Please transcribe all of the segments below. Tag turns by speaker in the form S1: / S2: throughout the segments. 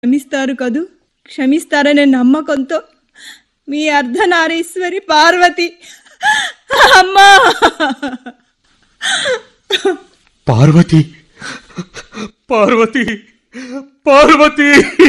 S1: క్షమిస్తారు కదూ క్షమిస్తారనే నమ్మకంతో మీ అర్ధనారీశ్వరి పార్వతి అమ్మా
S2: పార్వతి పార్వతి పార్వతి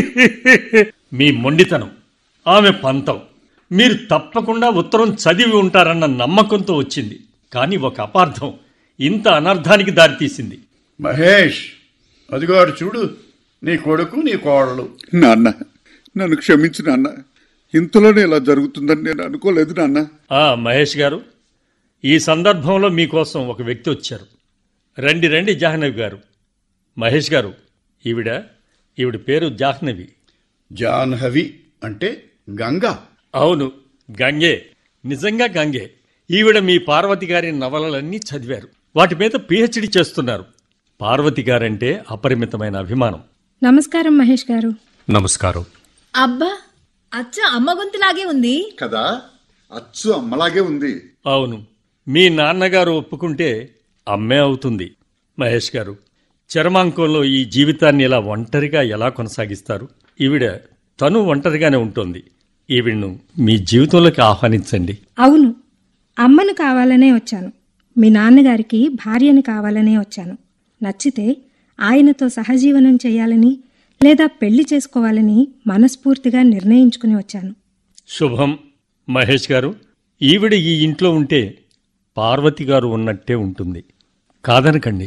S3: మీ మొండితనం ఆమె పంతం మీరు తప్పకుండా ఉత్తరం చదివి ఉంటారన్న నమ్మకంతో వచ్చింది కానీ ఒక అపార్థం ఇంత అనర్థానికి దారితీసింది
S4: మహేష్ అదిగో అటు చూడు నీ కొడుకు నీ కోడలు
S5: నాన్న నన్ను క్షమించు నాన్న ఇంతలోనే ఇలా జరుగుతుందని నేను అనుకోలేదు నాన్న
S3: ఆ మహేష్ గారు ఈ సందర్భంలో మీకోసం ఒక వ్యక్తి వచ్చారు రండి రండి జాహ్నవి గారు మహేష్ గారు ఈవిడ ఈవిడ పేరు జాహ్నవి
S4: జాహ్నవి అంటే గంగ
S3: అవును గంగే నిజంగా గంగే ఈవిడ మీ పార్వతి గారి నవలలన్నీ చదివారు వాటి మీద పిహెచ్డి చేస్తున్నారు పార్వతి గారంటే అపరిమితమైన అభిమానం
S6: నమస్కారం మహేష్ గారు
S2: నమస్కారం
S7: అబ్బా అచ్చ అమ్మ గొంతులాగే ఉంది
S5: కదా అచ్చు అమ్మలాగే ఉంది
S3: అవును మీ నాన్నగారు ఒప్పుకుంటే అమ్మే అవుతుంది మహేష్ గారు చరమాంకంలో ఈ జీవితాన్ని ఇలా ఒంటరిగా ఎలా కొనసాగిస్తారు ఈవిడ తను ఒంటరిగానే ఉంటుంది ఈవిడ్ను మీ జీవితంలోకి ఆహ్వానించండి
S6: అవును అమ్మను కావాలనే వచ్చాను మీ నాన్నగారికి భార్యను కావాలనే వచ్చాను నచ్చితే ఆయనతో సహజీవనం చేయాలని లేదా పెళ్లి చేసుకోవాలని మనస్ఫూర్తిగా నిర్ణయించుకుని వచ్చాను
S3: శుభం మహేష్ గారు ఈవిడ ఈ ఇంట్లో ఉంటే పార్వతి గారు ఉన్నట్టే ఉంటుంది కాదనకండి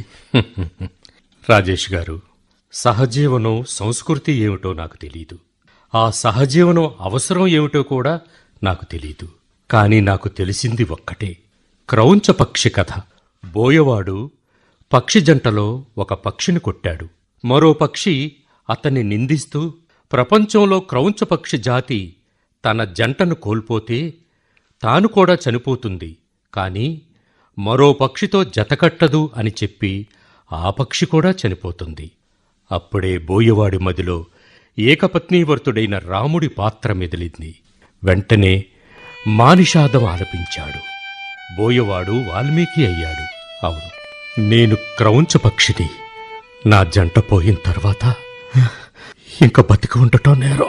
S2: రాజేష్ గారు సహజీవనం సంస్కృతి ఏమిటో నాకు తెలియదు ఆ సహజీవనం అవసరం ఏమిటో కూడా నాకు తెలియదు కానీ నాకు తెలిసింది ఒక్కటే క్రౌంచ పక్షి కథ బోయవాడు పక్షి జంటలో ఒక పక్షిని కొట్టాడు మరో పక్షి అతన్ని నిందిస్తూ ప్రపంచంలో క్రౌంచ పక్షి జాతి తన జంటను కోల్పోతే తాను కూడా చనిపోతుంది కానీ మరో పక్షితో జతకట్టదు అని చెప్పి ఆ పక్షి కూడా చనిపోతుంది అప్పుడే బోయవాడి మదిలో ఏకపత్నీవర్తుడైన రాముడి పాత్ర మెదిలింది వెంటనే మానిషాదం ఆలపించాడు బోయవాడు వాల్మీకి అయ్యాడు అవును నేను క్రౌంచ పక్షిని నా జంట పోయిన తర్వాత ఇంకా బతికి ఉండటం నేరం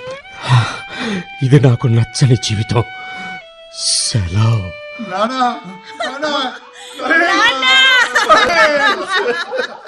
S2: ఇది నాకు నచ్చని జీవితం సెలవు
S5: నానా నానా